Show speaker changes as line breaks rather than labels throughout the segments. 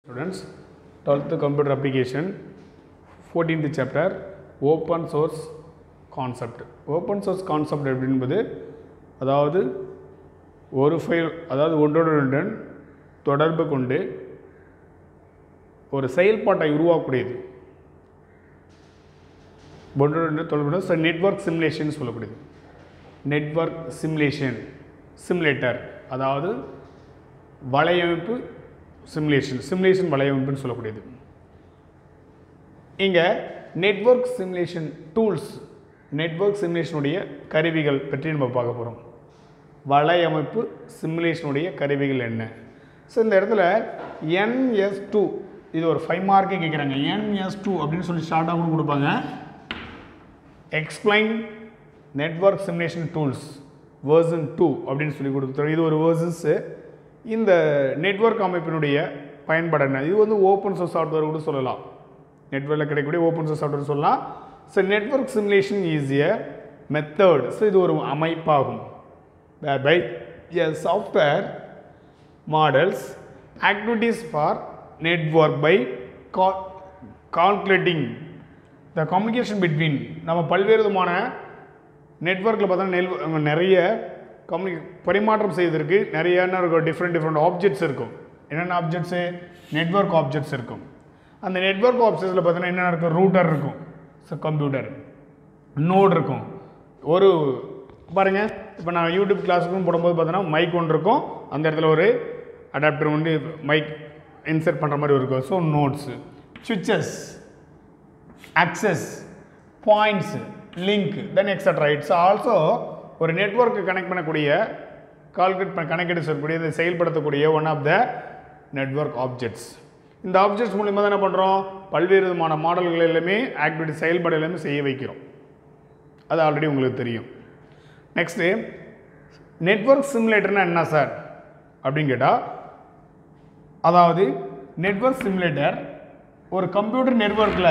Students, 12th computer application, 14th chapter, open source concept. open source concept என்பது அதாவது ஒரு file அதாவது ஒன்றோடு தொடர்பு கொண்டு ஒரு செயல்பாட்டை உருவாக்கக்கூடியது ஒன்றோடு தொடர்பு நெட்வொர்க் சிமுலேஷன் சொல்லக்கூடியது நெட்வொர்க் சிமுலேஷன் சிமுலேட்டர் அதாவது வலையமைப்பு சிமுலேஷன் சிமுலேஷன் வலையமைப்புன்னு சொல்லக்கூடியது இங்கே நெட்வொர்க் சிமுலேஷன் டூல்ஸ் நெட்வொர்க் சிமுலேஷனுடைய கருவிகள் பற்றி நம்ம பார்க்க போகிறோம் வலையமைப்பு சிமுலேஷனுடைய கருவிகள் என்ன ஸோ இந்த இடத்துல என்எஸ் டூ இது ஒரு ஃபைவ் மார்க்கே கேட்குறாங்க என்எஸ் டூ அப்படின்னு சொல்லி ஷார்ட்டாக கூட கொடுப்பாங்க explain network simulation tools version two அப்படின்னு சொல்லி கொடுத்துருவோம் இது ஒரு வேர்சன்ஸு இந்த நெட்வொர்க் அமைப்பினுடைய பயன்பாடு என்ன இது வந்து ஓப்பன் சோர்ஸ் சாஃப்ட்வேர் கூட சொல்லலாம் நெட்வொர்க்கில் கிடைக்கக்கூடிய ஓப்பன் சோர்ஸ் சாஃப்ட்வேர் சொல்லலாம் ஸோ நெட்வொர்க் சிமுலேஷன் ஈஸிய மெத்தட் ஸோ இது ஒரு அமைப்பாகும் by a software models activities for network by calculating the communication between நம்ம பல்வேறு விதமான நெட்ஒர்க்கில் பார்த்தா நெல் நிறைய கம்யூனி பரிமாற்றம் செய்வதற்கு நிறைய என்ன இருக்கும் டிஃப்ரெண்ட் டிஃப்ரெண்ட் ஆப்ஜெக்ட்ஸ் இருக்கும் என்னென்ன ஆப்ஜெக்ட்ஸு நெட்வொர்க் ஆப்ஜெக்ட்ஸ் இருக்கும் அந்த நெட்வொர்க் ஆப்ஜெக்ட்ஸில் பார்த்தீங்கன்னா என்னென்ன இருக்கும் ரூட்டர் இருக்கும் ஸோ கம்ப்யூட்டர் நோட் இருக்கும் ஒரு பாருங்கள் இப்போ நான் யூடியூப் கிளாஸுக்கும் போடும்போது பார்த்தீங்கன்னா மைக் ஒன்று இருக்கும் அந்த இடத்துல ஒரு அடாப்டர் வந்து மைக் இன்சர்ட் பண்ணுற மாதிரி இருக்கும் so nodes switches access points link then etc it's also ஒரு நெட்வொர்க்கு கனெக்ட் பண்ணக்கூடிய கால்குலேட் பண்ண கணக்கீடு செய்யக்கூடிய இதை செயல்படுத்தக்கூடிய one of the network objects இந்த ஆப்ஜெக்ட்ஸ் மூலிமா தான் என்ன பண்ணுறோம் பல்வேறு விதமான மாடல்கள் எல்லாமே ஆக்டிவிட்டி செயல்பாடு எல்லாமே செய்ய வைக்கிறோம் அது ஆல்ரெடி உங்களுக்கு தெரியும் நெக்ஸ்ட்டு நெட்வொர்க் சிமுலேட்டர்னா என்ன சார் அப்படின்னு கேட்டால் அதாவது நெட்வொர்க் சிமுலேட்டர் ஒரு கம்ப்யூட்டர் நெட்வொர்க்கில்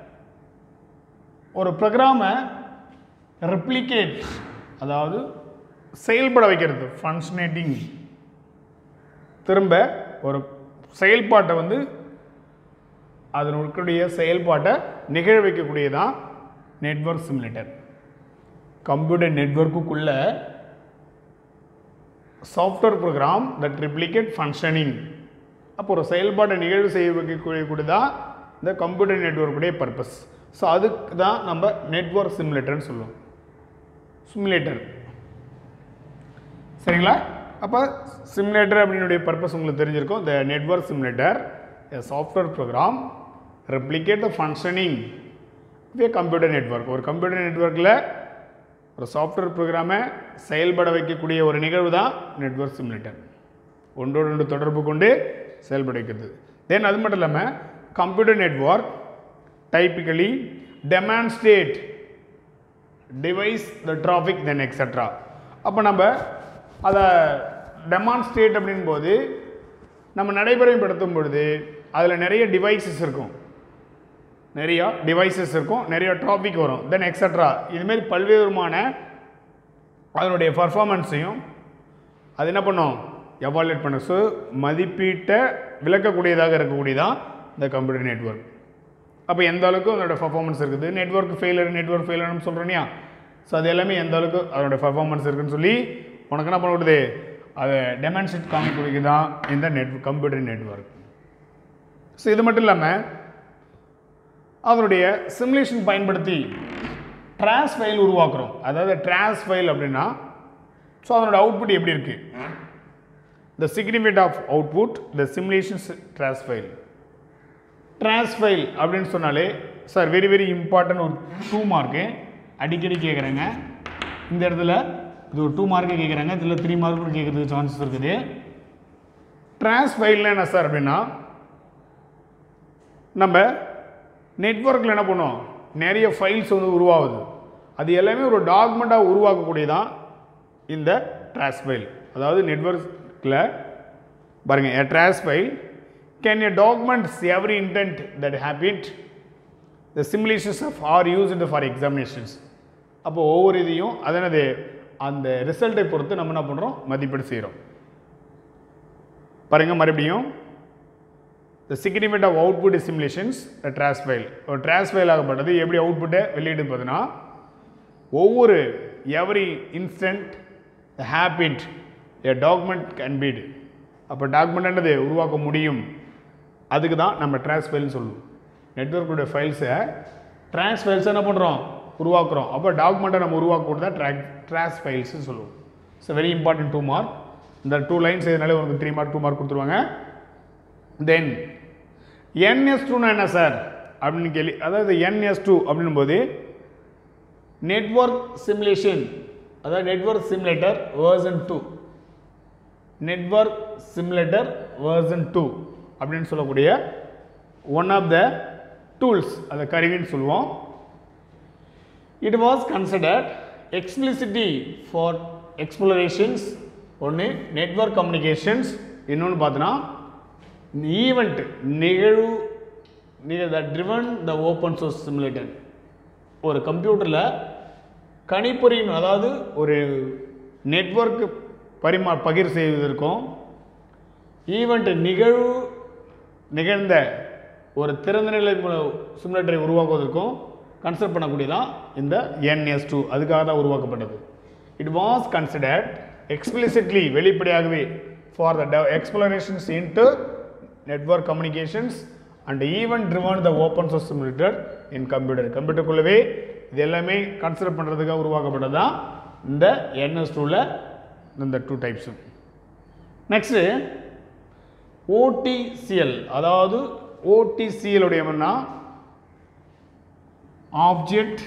ஒரு ப்ரோக்ராமை ரெப்ளிகேட் அதாவது செயல்பட வைக்கிறது ஃபங்க்ஷனேட்டிங் திரும்ப ஒரு செயல்பாட்டை வந்து அதனுடைய செயல்பாட்டை நிகழ வைக்கக்கூடியதான் நெட்வொர்க் சிமுலேட்டர் கம்ப்யூட்டர் நெட்வொர்க்குள்ள software program that replicate functioning அப்போ ஒரு செயல்பாட்டை நிகழ்வு செய்ய வைக்கக்கூடிய தான் இந்த கம்ப்யூட்டர் நெட்வொர்க்குடைய பர்பஸ் ஸோ அதுக்கு தான் நம்ம நெட்வொர்க் சிமுலேட்டர்னு சொல்லுவோம் சிமுலேட்டர் சரிங்களா அப்போ சிமுலேட்டர் அப்படின்னுடைய பர்பஸ் உங்களுக்கு தெரிஞ்சிருக்கும் the network simulator a software program replicate the functioning இதே கம்ப்யூட்டர் நெட்வொர்க் ஒரு கம்ப்யூட்டர் நெட்வொர்க்கில் ஒரு சாஃப்ட்வேர் ப்ரோக்ராமை செயல்பட வைக்கக்கூடிய ஒரு நிகழ்வு தான் நெட்வொர்க் சிமுலேட்டர் ஒன்றோடு ஒன்று தொடர்பு கொண்டு செயல்பட வைக்கிறது தென் அது மட்டும் இல்லாமல் computer network typically demonstrate device the traffic then etc அப்போ நம்ம அதை டெமான்ஸ்ட்ரேட் அப்படின் போது நம்ம நடைமுறைப்படுத்தும் பொழுது அதில் நிறைய டிவைசஸ் இருக்கும் நிறையா டிவைசஸ் இருக்கும் நிறைய ட்ராபிக் வரும் தென் எக்ஸட்ரா இதுமாரி பல்வேறு விதமான அதனுடைய பர்ஃபார்மன்ஸையும் அது என்ன பண்ணும் எவாலுவேட் பண்ண ஸோ மதிப்பீட்டை விளக்கக்கூடியதாக இருக்கக்கூடியதான் இந்த கம்ப்யூட்டர் நெட்ஒர்க் அப்போ எந்த அளவுக்கு அதோட பர்ஃபார்மன்ஸ் இருக்குது நெட்ஒர்க் ஃபெயிலர் நெட்ஒர்க் ஃபெயிலர்னு சொல்கிறோனியா ஸோ அது எல்லாமே எந்த அளவுக்கு அதோட பர்ஃபார்மன்ஸ் இருக்குன்னு சொல்லி உனக்கு என்ன பண்ண விடுது அதை டெமான்ஸ்ட்ரேட் காமிக்கூடியது தான் இந்த நெட் கம்ப்யூட்டர் நெட்ஒர்க் ஸோ இது மட்டும் இல்லாமல் அதனுடைய சிமுலேஷன் பயன்படுத்தி ட்ரான்ஸ் ஃபைல் உருவாக்குறோம் அதாவது ட்ரான்ஸ் ஃபைல் அப்படின்னா ஸோ அதனோட அவுட்புட் எப்படி இருக்குது the significant of output the simulations trace file trace file அப்படின்னு சொன்னாலே சார் வெரி வெரி இம்பார்ட்டன்ட் ஒரு டூ மார்க்கு அடிக்கடி கேட்குறேங்க இந்த இடத்துல இது ஒரு டூ மார்க்கு கேட்குறாங்க இதில் த்ரீ மார்க் கூட கேட்குறதுக்கு சான்சஸ் இருக்குது ட்ரான்ஸ்ஃபைல்னா என்ன சார் அப்படின்னா நம்ம நெட்ஒர்க்கில் என்ன பண்ணுவோம் நிறைய ஃபைல்ஸ் வந்து உருவாகுது அது எல்லாமே ஒரு டாக்குமெண்ட்டாக உருவாக்கக்கூடியதான் இந்த ட்ரான்ஸ்ஃபைல் அதாவது நெட்ஒர்க்கில் பாருங்கள் எ ட்ரான்ஸ்ஃபைல் can a document every intent that happened the simulations of are used for examinations அப்போ ஒவ்வொரு இதையும் அதனது அந்த ரிசல்ட்டை பொறுத்து நம்ம என்ன பண்ணுறோம் மதிப்பீடு செய்கிறோம் பாருங்கள் மறுபடியும் the significant of output simulations trace file ஒரு ட்ராஸ் ஃபைல் ஆகப்பட்டது எப்படி அவுட்புட்டை வெளியிடு பார்த்தீங்கன்னா ஒவ்வொரு every instant habit a document can beat அப்போ டாக்குமெண்ட்ன்றது உருவாக்க முடியும் அதுக்கு தான் நம்ம ட்ரான்ஸ் ஃபைல்னு சொல்லுவோம் நெட்ஒர்க்குடைய ஃபைல்ஸை ட்ரான்ஸ் ஃபைல்ஸ் என்ன பண்ணுறோம் உருவாக்குறோம் அப்போ டாக்குமெண்ட்டை நம்ம உருவாக்க தான் ட்ராக் ட்ரான்ஸ் ஃபைல்ஸ்னு சொல்லுவோம் it's very important two mark இந்த டூ லைன்ஸ் எதுனாலே உங்களுக்கு த்ரீ மார்க் டூ மார்க் கொடுத்துருவாங்க தென் என்எஸ் டூனா என்ன சார் அப்படின்னு கேள்வி அதாவது என்எஸ் டூ அப்படின்னும் போது நெட்வொர்க் சிமுலேஷன் அதாவது network simulator version two network simulator version two அப்படின்னு சொல்லக்கூடிய ஒன் ஆஃப் த டூல்ஸ் அதை கருவின்னு சொல்லுவோம் it was considered explicitly for explorations ஒன்று நெட்வொர்க் கம்யூனிகேஷன்ஸ் இன்னொன்று பார்த்தோன்னா ஈவெண்ட் நிகழ்வு the driven the open source simulator ஒரு கம்ப்யூட்டரில் கணிப்பொறியின் அதாவது ஒரு நெட்வொர்க் பரிமா பகிர் செய்வதற்கும் ஈவெண்ட் நிகழ்வு நிகழ்ந்த ஒரு திறந்த நிலை சிமுலேட்டரை உருவாக்குவதற்கும் கன்சிடர் பண்ணக்கூடியதான் இந்த என்எஸ் டூ அதுக்காக தான் உருவாக்கப்பட்டது இட் வாஸ் கன்சிடர்ட் எக்ஸ்பிளிசிட்லி வெளிப்படையாகவே for the explorations into network communications and even driven the open source simulator in computer கம்ப்யூட்டருக்குள்ளவே இது எல்லாமே கன்சிடர் பண்ணுறதுக்காக உருவாக்கப்பட்டது தான் இந்த என்எஸ் டூவில் இந்த டூ டைப்ஸும் நெக்ஸ்ட்டு ஓடிசிஎல் அதாவது ஓடிசிஎல் உடைய என்னன்னா object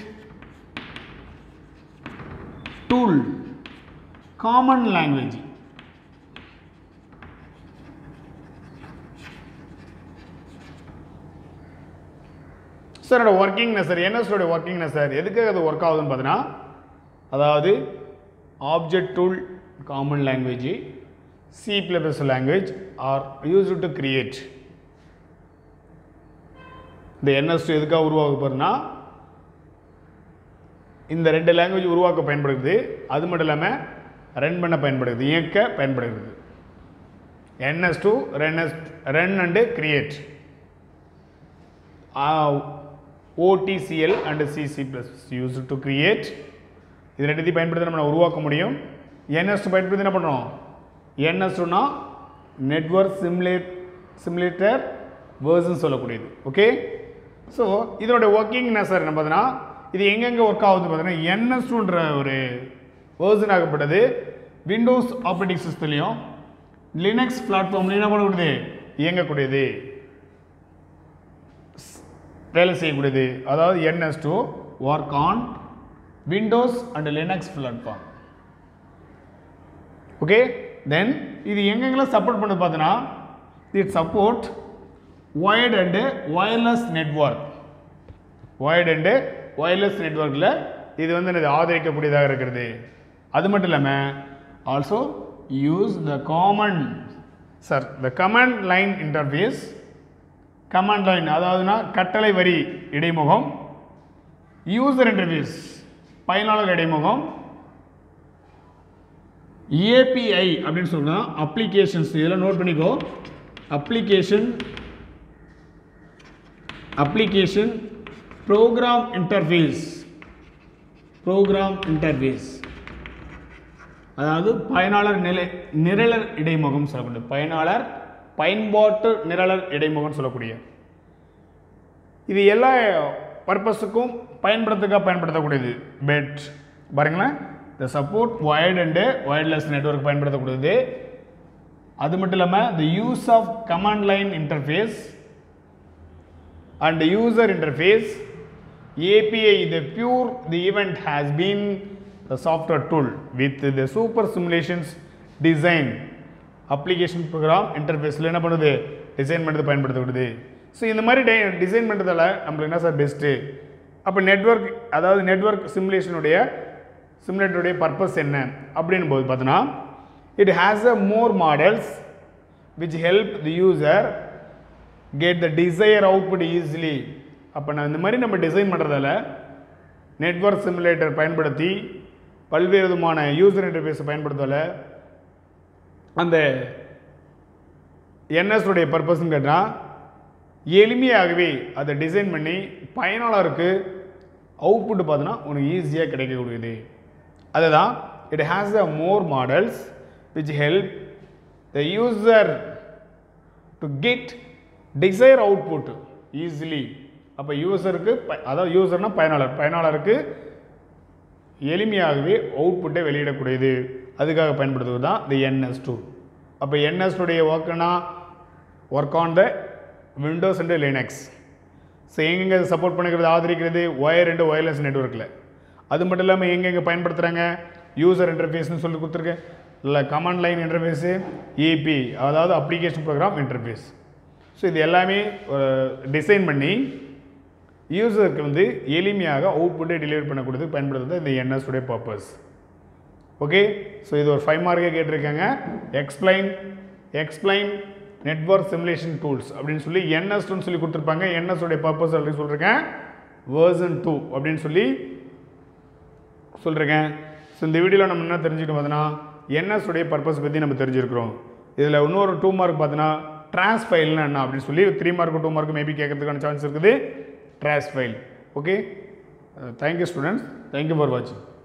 tool common language sir என்னோட ஒர்க்கிங்னா சார் என்எஸ்டோட ஒர்க்கிங்னா சார் எதுக்காக அது ஒர்க் ஆகுதுன்னு பார்த்தீங்கன்னா அதாவது object tool common language C plus language are use to create இந்த என்எஸ் எதுக்காக உருவாக்கப்படுறதுனா இந்த ரெண்டு லாங்குவேஜ் உருவாக்க பயன்படுகிறது அது மட்டும் இல்லாமல் ரன் பண்ண பயன்படுகிறது இயக்க பயன்படுகிறது என்எஸ் டூ ரென்எஸ் run and create OTCL and CC plus use to create இது ரெண்டுத்தையும் பயன்படுத்தி நம்ம உருவாக்க முடியும் என்எஸ் டூ பயன்படுத்தி என்ன பண்ணுறோம் என்எஸ் டூனா நெட்வொர்க் சிமுலேட் சிமுலேட்டர் வேர்சன் சொல்லக்கூடியது ஓகே ஸோ இதனுடைய ஒர்க்கிங் என்ன சார் என்ன பார்த்தீங்கன்னா இது எங்கெங்கே ஒர்க் ஆகுது பார்த்தீங்கன்னா என்எஸ் டூன்ற ஒரு வேர்சன் ஆகப்பட்டது விண்டோஸ் ஆப்ரேட்டிங் சிஸ்டத்துலேயும் லினக்ஸ் பிளாட்ஃபார்ம்லையும் என்ன பண்ணக்கூடியது இயங்கக்கூடியது வேலை செய்யக்கூடியது அதாவது NS two work on Windows and Linux platform okay then இது எங்கெங்கெல்லாம் சப்போர்ட் பண்ணது பார்த்தீங்கன்னா it support wired and wireless network wired and wireless நெட்ஒர்க்கில் இது வந்து இது ஆதரிக்கக்கூடியதாக இருக்கிறது அது மட்டும் இல்லாமல் also use the common sir the command line interface command line அதாவதுனா கட்டளை வரி இடைமுகம் யூசர் இன்டர்ஃபேஸ் பயனாளர் இடைமுகம் ஏபிஐ அப்படின்னு சொன்னா அப்ளிகேஷன்ஸ் இதெல்லாம் நோட் பண்ணிக்கோ application application program interface program interface அதாவது பயனாளர் நிலை நிரலர் இடைமுகம் சொல்லக்கூடிய பயனாளர் பயன்பாட்டு நிரலர் இடைமுகம் சொல்லக்கூடிய இது எல்லா பர்பஸுக்கும் பயன்படுத்துக்க பயன்படுத்தக்கூடியது பெட் பாருங்களேன் இந்த support wired and wireless network பயன்படுத்தக்கூடியது அது மட்டும் இல்லாமல் the use of command line interface and user interface API the pure the event has been the software tool with the super simulations design application program interfaceல என்ன பண்ணுது design பண்ணுறது பயன்படுத்தப்படுது so இந்த மாதிரி டை டிசைன் பண்ணுறதால நம்மளுக்கு என்ன சார் பெஸ்ட்டு அப்போ நெட்வொர்க் அதாவது நெட்வொர்க் சிமுலேஷனுடைய சிமுலேட்டருடைய பர்பஸ் என்ன அப்படின்னும் போது பார்த்தோன்னா it has a more models which help the user get the desire output easily அப்போ நான் இந்த மாதிரி நம்ம டிசைன் பண்ணுறதால நெட்வொர்க் சிமுலேட்டர் பயன்படுத்தி பல்வேறு விதமான யூசர் இன்டர்ஃபேஸை பயன்படுத்தல அந்த என்எஸ் உடைய பர்பஸ்ன்னு கேட்டால் எளிமையாகவே அதை டிசைன் பண்ணி பயனாளருக்கு அவுட்புட் பார்த்தோன்னா உனக்கு ஈஸியாக கிடைக்கக்கூடியது அதுதான் it has a more models which help the user to get desire output easily அப்போ யூசருக்கு அதாவது யூசர்னா பயனாளர் பயனாளருக்கு எளிமையாகவே அவுட்புட்டை வெளியிடக்கூடியது அதுக்காக பயன்படுத்துவது தான் இந்த என்எஸ் டூ அப்போ என்எஸ் உடைய ஒர்க்குனா work on the Windows and Linux so எங்கெங்கே சப்போர்ட் பண்ணிக்கிறது ஆதரிக்கிறது ஒயர் அண்ட் ஒயர்லெஸ் நெட்ஒர்க்கில் அது மட்டும் இல்லாமல் எங்கெங்கே பயன்படுத்துகிறாங்க யூசர் இன்டர்ஃபேஸ்னு சொல்லி கொடுத்துருக்கேன் இல்லை கமாண்ட் லைன் இன்டர்ஃபேஸு ஏபி அதாவது அப்ளிகேஷன் ப்ரோக்ராம் இன்டர்ஃபேஸ் ஸோ இது எல்லாமே டிசைன் பண்ணி யூசருக்கு வந்து எளிமையாக அவுட்புட்டை டெலிவரி பண்ணக்கூடியது பயன்படுத்துறது இந்த என்எஸ் உடைய பர்பஸ் ஓகே ஸோ இது ஒரு ஃபைவ் மார்க்கே கேட்டிருக்காங்க explain explain network simulation tools அப்படின்னு சொல்லி என்எஸ்ன்னு சொல்லி கொடுத்துருப்பாங்க என்எஸ் உடைய பர்பஸ் அப்படின்னு சொல்லியிருக்கேன் வேர்சன் டூ அப்படின்னு சொல்லி சொல்லியிருக்கேன் ஸோ இந்த வீடியோவில் நம்ம என்ன தெரிஞ்சுக்கிட்டு பார்த்தோன்னா என்எஸ் உடைய பர்பஸ் பற்றி நம்ம தெரிஞ்சிருக்கிறோம் இதில் இன்னொரு டூ மார்க் பார்த்தோன்னா ட்ரான்ஸ் ஃபைல்னா என்ன அப்படின்னு சொல்லி three mark two mark maybe கேட்கறதுக்கான சான்ஸ் இருக்குது trace file okay thank you students thank you for வாட்சிங்